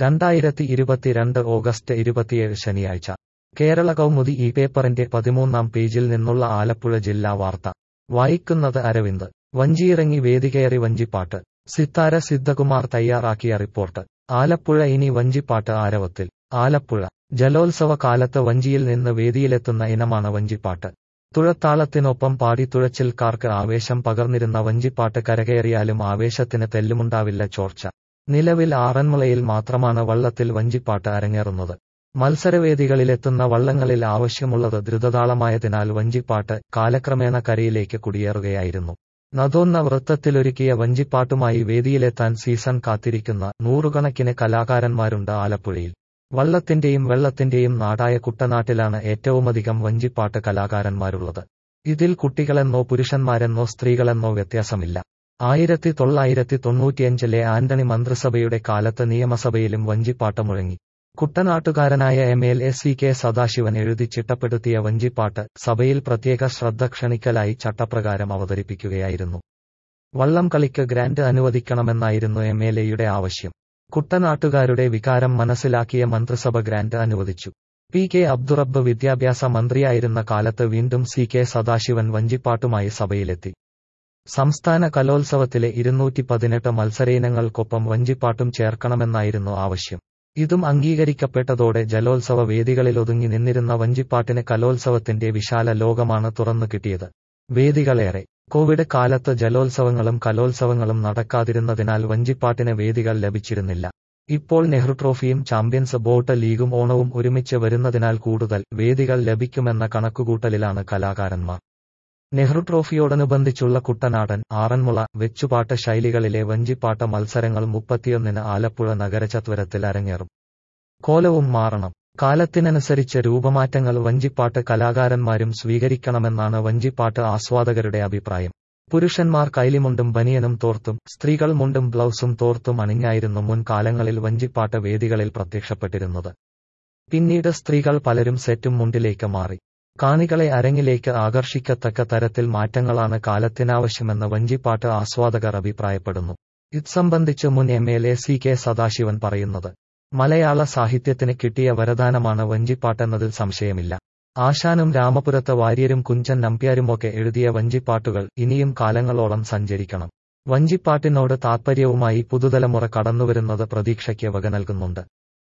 രണ്ടായിരത്തി ഇരുപത്തിരണ്ട് ഓഗസ്റ്റ് ഇരുപത്തിയേഴ് ശനിയാഴ്ച കേരള കൗമുദി ഈ പേപ്പറിന്റെ പതിമൂന്നാം പേജിൽ നിന്നുള്ള ആലപ്പുഴ ജില്ലാ വാർത്ത വായിക്കുന്നത് അരവിന്ദ് വഞ്ചിയിറങ്ങി വേദികയറി വഞ്ചിപ്പാട്ട് സിത്താര സിദ്ധകുമാർ തയ്യാറാക്കിയ റിപ്പോർട്ട് ആലപ്പുഴ ഇനി വഞ്ചിപ്പാട്ട് ആരവത്തിൽ ആലപ്പുഴ ജലോത്സവ കാലത്ത് വഞ്ചിയിൽ നിന്ന് വേദിയിലെത്തുന്ന ഇനമാണ് വഞ്ചിപ്പാട്ട് തുഴത്താളത്തിനൊപ്പം പാടി തുഴച്ചിൽക്കാർക്ക് ആവേശം പകർന്നിരുന്ന വഞ്ചിപ്പാട്ട് കരകയറിയാലും ആവേശത്തിന് തെല്ലുമുണ്ടാവില്ല ചോർച്ച നിലവിൽ ആറന്മുളയിൽ മാത്രമാണ് വള്ളത്തിൽ വഞ്ചിപ്പാട്ട് അരങ്ങേറുന്നത് മത്സരവേദികളിലെത്തുന്ന വള്ളങ്ങളിൽ ആവശ്യമുള്ളത് ദ്രുതതാളമായതിനാൽ വഞ്ചിപ്പാട്ട് കാലക്രമേണ കരയിലേക്ക് കുടിയേറുകയായിരുന്നു നദോന്ന വൃത്തത്തിലൊരുക്കിയ വഞ്ചിപ്പാട്ടുമായി വേദിയിലെത്താൻ സീസൺ കാത്തിരിക്കുന്ന നൂറുകണക്കിന് കലാകാരന്മാരുണ്ട് ആലപ്പുഴയിൽ വള്ളത്തിന്റെയും വെള്ളത്തിന്റെയും നാടായ കുട്ടനാട്ടിലാണ് ഏറ്റവുമധികം വഞ്ചിപ്പാട്ട് കലാകാരന്മാരുള്ളത് ഇതിൽ കുട്ടികളെന്നോ പുരുഷന്മാരെന്നോ സ്ത്രീകളെന്നോ വ്യത്യാസമില്ല ആയിരത്തി തൊള്ളായിരത്തി തൊണ്ണൂറ്റിയഞ്ചിലെ ആന്റണി മന്ത്രിസഭയുടെ കാലത്ത് നിയമസഭയിലും വഞ്ചിപ്പാട്ട് മുഴങ്ങി കുട്ടനാട്ടുകാരനായ M L A C K Sadasivan എഴുതി ചിട്ടപ്പെടുത്തിയ വഞ്ചിപ്പാട്ട് സഭയിൽ പ്രത്യേക ശ്രദ്ധ ക്ഷണിക്കലായി ചട്ടപ്രകാരം അവതരിപ്പിക്കുകയായിരുന്നു വള്ളം കളിക്ക് ഗ്രാന്റ് അനുവദിക്കണമെന്നായിരുന്നു എം എൽ എയുടെ ആവശ്യം കുട്ടനാട്ടുകാരുടെ വികാരം മനസ്സിലാക്കിയ മന്ത്രിസഭ ഗ്രാന്റ് അനുവദിച്ചു പി കെ അബ്ദുറബ്ബ് വിദ്യാഭ്യാസ മന്ത്രിയായിരുന്ന കാലത്ത് വീണ്ടും സി കെ സദാശിവൻ വഞ്ചിപ്പാട്ടുമായി സഭയിലെത്തി സംസ്ഥാന കലോത്സവത്തിലെ ഇരുന്നൂറ്റി പതിനെട്ട് മത്സരയിനങ്ങൾക്കൊപ്പം വഞ്ചിപ്പാട്ടും ചേർക്കണമെന്നായിരുന്നു ആവശ്യം ഇതും അംഗീകരിക്കപ്പെട്ടതോടെ ജലോത്സവ വേദികളിലൊതുങ്ങി നിന്നിരുന്ന വഞ്ചിപ്പാട്ടിന് കലോത്സവത്തിന്റെ വിശാല ലോകമാണ് തുറന്നു കിട്ടിയത് വേദികളേറെ കോവിഡ് കാലത്ത് ജലോത്സവങ്ങളും കലോത്സവങ്ങളും നടക്കാതിരുന്നതിനാൽ വഞ്ചിപ്പാട്ടിന് വേദികൾ ലഭിച്ചിരുന്നില്ല ഇപ്പോൾ നെഹ്റു ട്രോഫിയും ചാമ്പ്യൻസ് ബോട്ട് ലീഗും ഓണവും ഒരുമിച്ച് വരുന്നതിനാൽ കൂടുതൽ വേദികൾ ലഭിക്കുമെന്ന കണക്കുകൂട്ടലിലാണ് കലാകാരന്മാർ നെഹ്റു ട്രോഫിയോടനുബന്ധിച്ചുള്ള കുട്ടനാടൻ ആറന്മുള വെച്ചുപാട്ട് ശൈലികളിലെ വഞ്ചിപ്പാട്ട മത്സരങ്ങൾ മുപ്പത്തിയൊന്നിന് ആലപ്പുഴ നഗരചത്വരത്തിൽ അരങ്ങേറും കോലവും മാറണം കാലത്തിനനുസരിച്ച് രൂപമാറ്റങ്ങൾ വഞ്ചിപ്പാട്ട് കലാകാരന്മാരും സ്വീകരിക്കണമെന്നാണ് വഞ്ചിപ്പാട്ട് ആസ്വാദകരുടെ അഭിപ്രായം പുരുഷന്മാർ കൈലിമുണ്ടും ബനിയനും തോർത്തും സ്ത്രീകൾ മുണ്ടും ബ്ലൗസും തോർത്തും അണിഞ്ഞായിരുന്നു മുൻകാലങ്ങളിൽ വഞ്ചിപ്പാട്ട് വേദികളിൽ പ്രത്യക്ഷപ്പെട്ടിരുന്നത് പിന്നീട് സ്ത്രീകൾ പലരും സെറ്റും മുണ്ടിലേക്ക് മാറി കാണികളെ അരങ്ങിലേക്ക് ആകർഷിക്കത്തക്ക തരത്തിൽ മാറ്റങ്ങളാണ് കാലത്തിനാവശ്യമെന്ന് വഞ്ചിപ്പാട്ട് ആസ്വാദകർ അഭിപ്രായപ്പെടുന്നു ഇത് സംബന്ധിച്ച് മുൻ M L A C K Sadasivan പറയുന്നത് മലയാള സാഹിത്യത്തിന് കിട്ടിയ വരദാനമാണ് വഞ്ചിപ്പാട്ടെന്നതിൽ സംശയമില്ല ആശാനും രാമപുരത്ത് വാര്യരും കുഞ്ചൻ നമ്പ്യാരുമൊക്കെ എഴുതിയ വഞ്ചിപ്പാട്ടുകൾ ഇനിയും കാലങ്ങളോളം സഞ്ചരിക്കണം വഞ്ചിപ്പാട്ടിനോട് താത്പര്യവുമായി പുതുതലമുറ കടന്നുവരുന്നത് പ്രതീക്ഷയ്ക്ക് വക നൽകുന്നുണ്ട്